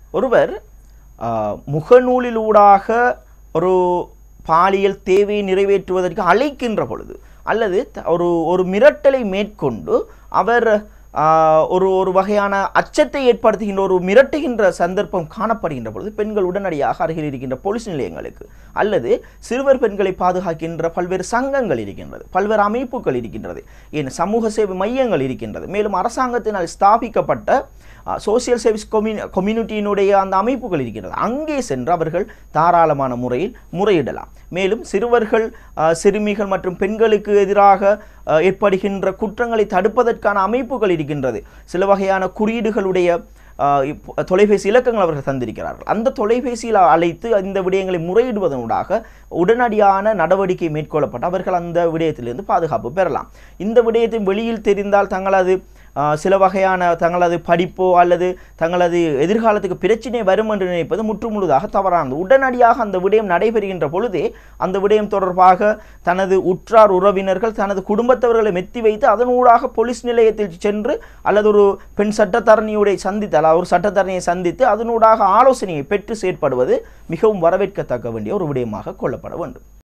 ஒருவர் ஆஹ், முகநூலிலூடாக ஒரு பாலியல் தேவையை நிறைவேற்றுவதற்கு அழைக்கின்ற பொழுது அல்லது த- ஒரு ஒரு மிரட்டலை மேற்கொண்டு அவர் ஆஹ், ஒரு ஒரு வகையான அச்சத்தை ஏற்படுத்துகின்ற ஒரு மிரட்டுகின்ற சந்தர்ப்பம் காணப்படுகின்ற பொழுது பெண்கள் உடனடியாக அருகில் இருக்கின்ற போலீஸ் நிலையங்களுக்கு அல்லது சிறுவர் பெண்களை பாதுகாக்கின்ற பல்வேறு சங்கங்கள் இருக்கின்றது பல்வேறு அமைப்புகள் இருக்கின்றது ஏன் சமூக சேவை மையங்கள் இருக்கின்றது மேலும் அரசாங்கத்தினால் ஸ்தாபிக்கப்பட்ட சோசியல் சர்வீஸ் கம்யூனி கம்யூனிட்டியினுடைய அந்த அமைப்புகள் இருக்கின்றது அங்கே சென்று அவர்கள் தாராளமான முறையில் முறையிடலாம் மேலும் சிறுவர்கள் ஆ, சிறுமிகள் மற்றும் பெண்களுக்கு எதிராக ஆ, ஏற்படுகின்ற குற்றங்களை தடுப்பதற்கான அமைப்புகள் இருக்கின்றது சில வகையான குறியீடுகளுடைய ஆ, இப்போ தொலைபேசி இலக்கங்கள் அவர்கள் தந்திருக்கிறார்கள் அந்த தொலைபேசியில் அழைத்து இந்த விடயங்களை முறையிடுவதனூடாக உடனடியான நடவடிக்கை மேற்கொள்ளப்பட்டு அவர்கள் அந்த விடயத்திலிருந்து பாதுகாப்பு பெறலாம் இந்த விடயத்தை வெளியில் தெரிந்தால் தங்களது ஆ, சில வகையான தங்களது படிப்போ அல்லது தங்களது எதிர்காலத்துக்கு பிரச்சினை வரும் என்று நினைப்பது முற்றுமுழுதாக தவறானது உடனடியாக அந்த விடயம் நடைபெறுகின்ற பொழுதே அந்த விடயம் தொடர்பாக தனது உற்றார் உறவினர்கள் தனது குடும்பத்தவர்களை மெத்தி வைத்து அதனூடாக போலீஸ் நிலையத்தில் சென்று அல்லது ஒரு பெண் சட்டத்தரணியுடைய சந்தித்து அல்லது ஒரு சட்டத்தரணியை சந்தித்து அதனூடாக ஆலோசனையை பெற்று செயற்படுவது மிகவும் வரவேற்கத்தக்க வேண்டிய ஒரு விடயமாக கொள்ளப்பட வேண்டும்